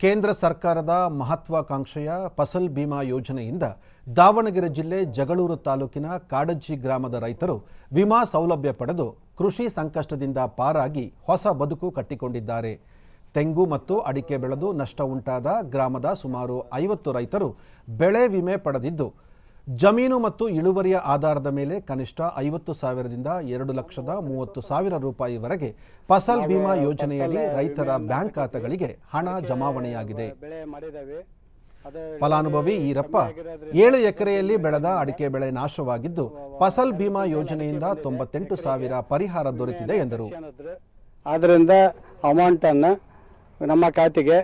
ಕೇಂದ್ರ ಸರ್ಕಾರದ ಮಹತ್ವಾಕಾಂಕ್ಷೆಯ ಫಸಲ್ ಬಿಮಾ ಯೋಜನೆಯಿಂದ ದಾವಣಗೆರೆ ಜಿಲ್ಲೆ ಜಗಳೂರು ತಾಲೂಕಿನ ಕಾಡಜ್ಜಿ ಗ್ರಾಮದ ರೈತರು ವಿಮಾ ಸೌಲಭ್ಯ ಪಡೆದು ಕೃಷಿ ಸಂಕಷ್ಟದಿಂದ ಪಾರಾಗಿ ಹೊಸ ಬದುಕು ಕಟ್ಟಿಕೊಂಡಿದ್ದಾರೆ ತೆಂಗು ಮತ್ತು ಅಡಿಕೆ ಬೆಳೆದು ನಷ್ಟ ಉಂಟಾದ ಗ್ರಾಮದ ಸುಮಾರು ಐವತ್ತು ರೈತರು ಬೆಳೆ ವಿಮೆ ಪಡೆದಿದ್ದು ಜಮೀನು ಮತ್ತು ಇಳುವರಿಯ ಆಧಾರದ ಮೇಲೆ ಕನಿಷ್ಠ ಐವತ್ತು ಸಾವಿರದಿಂದ ಎರಡು ಲಕ್ಷದ ಮೂವತ್ತು ಸಾವಿರ ರೂಪಾಯಿವರೆಗೆ ಫಸಲ್ ಬಿಮಾ ಯೋಜನೆಯಲ್ಲಿ ರೈತರ ಬ್ಯಾಂಕ್ ಖಾತೆಗಳಿಗೆ ಹಣ ಜಮಾವಣೆಯಾಗಿದೆ ಬೆಳೆ ಮಾಡಿದಾವೆ ಅದು ಫಲಾನುಭವಿ ಈರಪ್ಪ ಏಳು ಎಕರೆಯಲ್ಲಿ ಬೆಳೆದ ಅಡಿಕೆ ಬೆಳೆ ನಾಶವಾಗಿದ್ದು ಫಸಲ್ ಬಿಮಾ ಯೋಜನೆಯಿಂದ ತೊಂಬತ್ತೆಂಟು ಸಾವಿರ ಪರಿಹಾರ ದೊರೆತಿದೆ ಎಂದರು ಏನಾದ್ರು ಆದ್ದರಿಂದ ಅಮೌಂಟನ್ನು ನಮ್ಮ ಖಾತೆಗೆ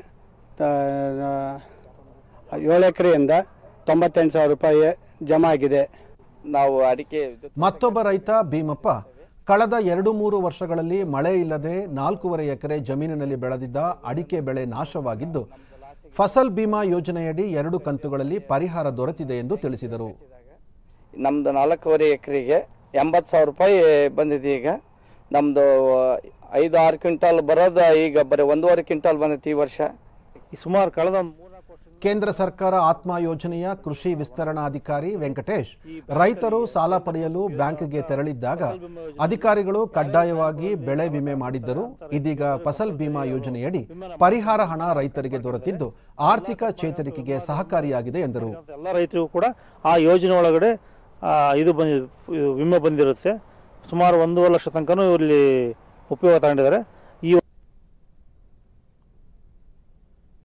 ಏಳು ಎಕರೆಯಿಂದ ತೊಂಬತ್ತೆಂಟು ಸಾವಿರ ರೂಪಾಯಿ ಜಮಾ ಆಗಿದೆ ನಾವು ಅಡಿಕೆ ಮತ್ತೊಬ್ಬ ರೈತ ಭೀಮಪ್ಪ ಕಳೆದ ಎರಡು ಮೂರು ವರ್ಷಗಳಲ್ಲಿ ಮಳೆ ಇಲ್ಲದೆ ನಾಲ್ಕೂವರೆ ಎಕರೆ ಜಮೀನಿನಲ್ಲಿ ಬೆಳೆದಿದ್ದ ಅಡಿಕೆ ಬೆಳೆ ನಾಶವಾಗಿದ್ದು ಫಸಲ್ ಬಿಮಾ ಯೋಜನೆಯಡಿ ಎರಡು ಕಂತುಗಳಲ್ಲಿ ಪರಿಹಾರ ದೊರೆತಿದೆ ಎಂದು ತಿಳಿಸಿದರು ನಮ್ದು ನಾಲ್ಕೂವರೆ ಎಕರೆಗೆ ಎಂಬತ್ತು ಸಾವಿರ ರೂಪಾಯಿ ಬಂದಿದೆ ಈಗ ನಮ್ಮದು ಐದು ಆರು ಕ್ವಿಂಟಾಲ್ ಬರೋದು ಈಗ ಬರೀ ಒಂದೂವರೆ ಕ್ವಿಂಟಾಲ್ ಬಂದೈತಿ ಈ ವರ್ಷ ಸುಮಾರು ಕಳೆದ ಮೂರ್ನಾಲ್ಕು ವರ್ಷ ಕೇಂದ್ರ ಸರ್ಕಾರ ಆತ್ಮ ಯೋಜನೆಯ ಕೃಷಿ ವಿಸ್ತರಣಾಧಿಕಾರಿ ವೆಂಕಟೇಶ್ ರೈತರು ಸಾಲ ಪಡೆಯಲು ಬ್ಯಾಂಕ್ಗೆ ತೆರಳಿದ್ದಾಗ ಅಧಿಕಾರಿಗಳು ಕಡ್ಡಾಯವಾಗಿ ಬೆಳೆ ವಿಮೆ ಮಾಡಿದ್ದರು ಇದೀಗ ಫಸಲ್ ಬಿಮಾ ಯೋಜನೆಯಡಿ ಪರಿಹಾರ ಹಣ ರೈತರಿಗೆ ದೊರೆತಿದ್ದು ಆರ್ಥಿಕ ಚೇತರಿಕೆಗೆ ಸಹಕಾರಿಯಾಗಿದೆ ಎಂದರು ಎಲ್ಲ ರೈತರಿಗೂ ಕೂಡ ಆ ಯೋಜನೆ ಒಳಗಡೆ ಆ, ಇದು ಬಂದಿ ವಿಮೆ ಬಂದಿರುತ್ತೆ ಸುಮಾರು ಒಂದೂವರೆ ಲಕ್ಷ ತನಕನೂ ಇಲ್ಲಿ ಉಪಯೋಗ ತಗೊಂಡಿದ್ದಾರೆ